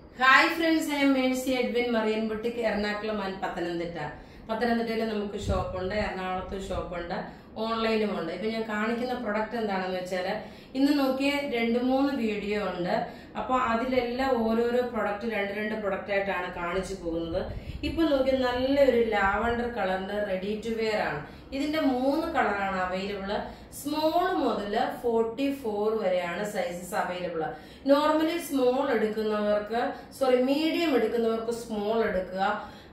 hi friends I am Mercy Edwin Marian boutique Ernakulam and Pathanamthitta പത്തനംതിട്ടയിൽ നമുക്ക് ഷോപ്പുണ്ട് എറണാകുളത്ത് ഷോപ്പുണ്ട് ഓൺലൈനും ഉണ്ട് ഇപ്പൊ ഞാൻ കാണിക്കുന്ന പ്രൊഡക്റ്റ് എന്താണെന്ന് വെച്ചാൽ ഇന്ന് നോക്കിയ രണ്ട് മൂന്ന് വീഡിയോ ഉണ്ട് അപ്പൊ അതിലെല്ലാം ഓരോരോ പ്രൊഡക്റ്റ് രണ്ട് രണ്ട് പ്രൊഡക്റ്റ് ആയിട്ടാണ് കാണിച്ചു പോകുന്നത് ഇപ്പൊ നോക്കിയ നല്ലൊരു ലാവണ്ടർ കളറിന്റെ റെഡി ടു വെയർ ആണ് ഇതിന്റെ മൂന്ന് കളറാണ് അവൈലബിൾ സ്മോൾ മുതൽ ഫോർട്ടി ഫോർ വരെയാണ് സൈസസ് അവൈലബിൾ നോർമലി സ്മോൾ എടുക്കുന്നവർക്ക് സോറി മീഡിയം എടുക്കുന്നവർക്ക് സ്മോൾ എടുക്കുക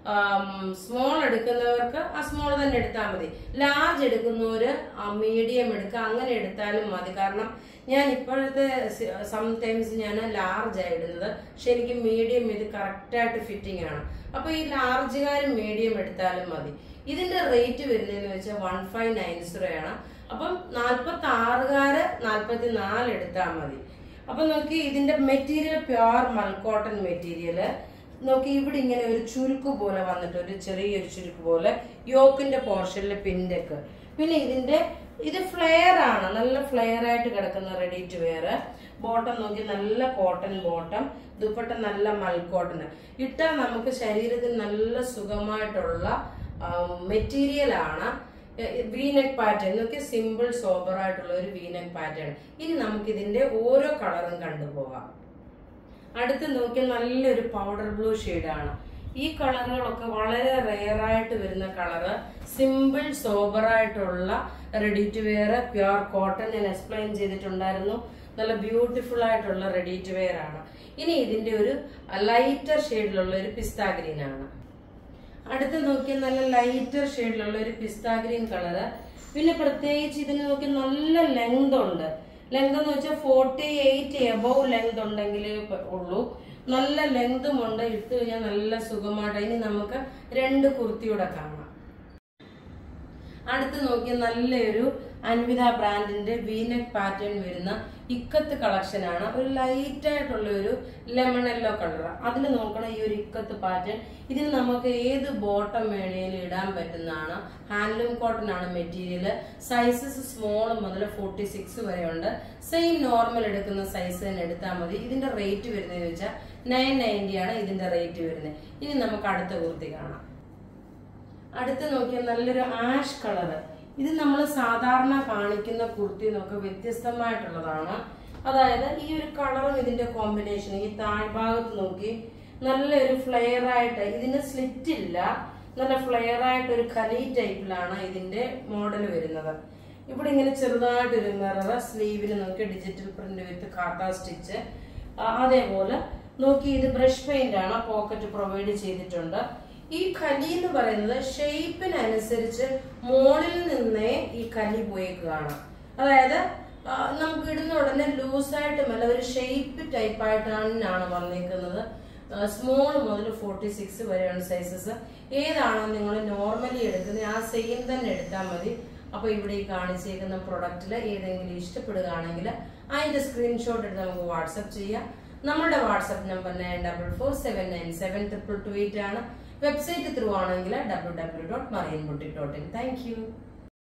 സ്മോൾ എടുക്കുന്നവർക്ക് ആ സ്മോൾ തന്നെ എടുത്താൽ മതി ലാർജ് എടുക്കുന്നവര് മീഡിയം എടുക്കുക അങ്ങനെ എടുത്താലും മതി കാരണം ഞാൻ ഇപ്പോഴത്തെ സംടൈംസ് ഞാൻ ലാർജ് ആയി ഇടുന്നത് പക്ഷെ എനിക്ക് മീഡിയം ഇത് കറക്റ്റായിട്ട് ഫിറ്റിംഗ് ആണ് അപ്പൊ ഈ ലാർജുകാരും മീഡിയം എടുത്താലും മതി ഇതിന്റെ റേറ്റ് വരുന്നതെന്ന് വെച്ചാൽ വൺ ഫൈവ് നയൻ സീറോ ആണ് അപ്പം നാൽപ്പത്തി ആറുകാര് നാൽപ്പത്തി നാല് എടുത്താൽ മതി അപ്പൊ നോക്കി ഇതിന്റെ മെറ്റീരിയൽ പ്യുവർ മൽക്കോട്ടൺ മെറ്റീരിയൽ നോക്കി ഇവിടെ ഇങ്ങനെ ഒരു ചുരുക്ക് പോലെ വന്നിട്ട് ഒരു ചെറിയൊരു ചുരുക്ക് പോലെ യോക്കിന്റെ പോർഷനിൽ പിൻഡെക്ക് പിന്നെ ഇതിന്റെ ഇത് ഫ്ലെയർ ആണ് നല്ല ഫ്ലെയർ ആയിട്ട് കിടക്കുന്ന റെഡി ടു വെയർ ബോട്ടം നോക്കി നല്ല കോട്ടൺ ബോട്ടം ദുപ്പട്ട നല്ല മൽക്കോട്ടൺ ഇട്ടാൽ നമുക്ക് ശരീരത്തിന് നല്ല സുഖമായിട്ടുള്ള മെറ്റീരിയൽ ആണ് വീനെക്ക് പാറ്റേൺ നോക്കി സിമ്പിൾ സോബർ ആയിട്ടുള്ള ഒരു വീനെക്ക് പാറ്റേൺ ഇനി നമുക്ക് ഇതിന്റെ ഓരോ കളറും കണ്ടുപോകാം അടുത്ത് നോക്കിയ നല്ലൊരു പൗഡർ ബ്ലൂ ആണ് ഈ കളറുകളൊക്കെ വളരെ റെയർ ആയിട്ട് വരുന്ന കളറ് സിമ്പിൾ സോബർ ആയിട്ടുള്ള ready to wear pure cotton ഞാൻ എക്സ്പ്ലെയിൻ ചെയ്തിട്ടുണ്ടായിരുന്നു നല്ല ബ്യൂട്ടിഫുൾ ആയിട്ടുള്ള റെഡി ടു വെയർ ആണ് ഇനി ഇതിന്റെ ഒരു ലൈറ്റർ ഷെയ്ഡിലുള്ള ഒരു പിസ്ത ഗ്രീൻ ആണ് അടുത്ത് നോക്കിയ നല്ല ലൈറ്റർ ഷെയ്ഡിലുള്ള ഒരു പിസ്ത ഗ്രീൻ കളറ് പിന്നെ പ്രത്യേകിച്ച് ഇതിന് നോക്കി നല്ല ലെങ്ത് ഉണ്ട് ലെങ്ത് എന്ന് വെച്ചാൽ ഫോർട്ടി എയ്റ്റ് എബവ് ലെങ്ത് ഉണ്ടെങ്കിൽ ഉള്ളൂ നല്ല ലെങ്തും ഉണ്ട് ഇട്ട് കഴിഞ്ഞാൽ നല്ല സുഖമായിട്ട് ഇനി നമുക്ക് രണ്ട് കുർത്തിയുടെ കാണാം അടുത്ത് നോക്കിയ നല്ലൊരു അൻവിത ബ്രാൻഡിന്റെ വീനെക്ക് പാറ്റേൺ വരുന്ന ഇക്കത്ത് കളക്ഷൻ ആണ് ഒരു ലൈറ്റ് ആയിട്ടുള്ള ഒരു ലെമൺ യെല്ലോ കളർ അതിൽ നോക്കണം ഈ ഒരു ഇക്കത്ത് പാറ്റേൺ ഇതിന് നമുക്ക് ഏത് ബോട്ടം വേണേലും ഇടാൻ പറ്റുന്നതാണ് ഹാൻഡ്ലൂം കോട്ടൺ ആണ് മെറ്റീരിയൽ സൈസസ് സ്മോൾ മുതൽ ഫോർട്ടി സിക്സ് വരെ ഉണ്ട് സെയിം നോർമൽ എടുക്കുന്ന സൈസ് തന്നെ എടുത്താൽ മതി ഇതിന്റെ റേറ്റ് വരുന്നതെന്ന് വെച്ചാൽ നയൻ നയൻറ്റി ആണ് ഇതിന്റെ റേറ്റ് വരുന്നത് ഇനി നമുക്ക് അടുത്ത കുർത്തി കാണാം അടുത്ത് നോക്കിയാൽ നല്ലൊരു ആഷ് കളറ് ഇത് നമ്മൾ സാധാരണ കാണിക്കുന്ന കുർത്തി നോക്കുക വ്യത്യസ്തമായിട്ടുള്ളതാണ് അതായത് ഈ ഒരു കളറും ഇതിന്റെ കോമ്പിനേഷൻ ഈ താഴ്ഭാഗത്ത് നോക്കി നല്ലൊരു ഫ്ലെയർ ആയിട്ട് ഇതിന് സ്ലിറ്റ് ഇല്ല നല്ല ഫ്ലെയർ ആയിട്ട് ഒരു കലി ടൈപ്പിലാണ് ഇതിന്റെ മോഡൽ വരുന്നത് ഇവിടെ ഇങ്ങനെ ചെറുതായിട്ട് ഒരു മിറർ സ്ലീവിൽ നോക്കി digital print with kantha stitch അതേപോലെ നോക്കി ഇത് ബ്രഷ് പെയിന്റ് ആണ് പോക്കറ്റ് പ്രൊവൈഡ് ചെയ്തിട്ടുണ്ട് ഈ കലി എന്ന് പറയുന്നത് ഷേപ്പിനനുസരിച്ച് മോളിൽ നിന്നേ ഈ കലി പോയേക്കുകയാണ് അതായത് നമുക്ക് ഇടുന്ന ഉടനെ ലൂസായിട്ട് മേലെ ഒരു ഷേപ്പ് ടൈപ്പ് ആയിട്ടാണ് വന്നേക്കുന്നത് സ്മോൾ മുതൽ ഫോർട്ടി സിക്സ് വരെയാണ് സൈസസ് ഏതാണോ നിങ്ങൾ നോർമലി എടുക്കുന്നത് ആ സെയിം തന്നെ എടുത്താൽ മതി അപ്പൊ ഇവിടെ ഈ കാണിച്ചേക്കുന്ന പ്രൊഡക്റ്റിൽ ഏതെങ്കിലും ഇഷ്ടപ്പെടുകയാണെങ്കിൽ അതിന്റെ സ്ക്രീൻഷോട്ട് എടുത്ത് നമുക്ക് വാട്സപ്പ് ചെയ്യാം നമ്മുടെ WhatsApp number nine double four seven nine seven triple two eight ആണ് വെബ്സൈറ്റ് ത്രൂ ആണെങ്കിൽ W W dot Marian boutique dot in thank U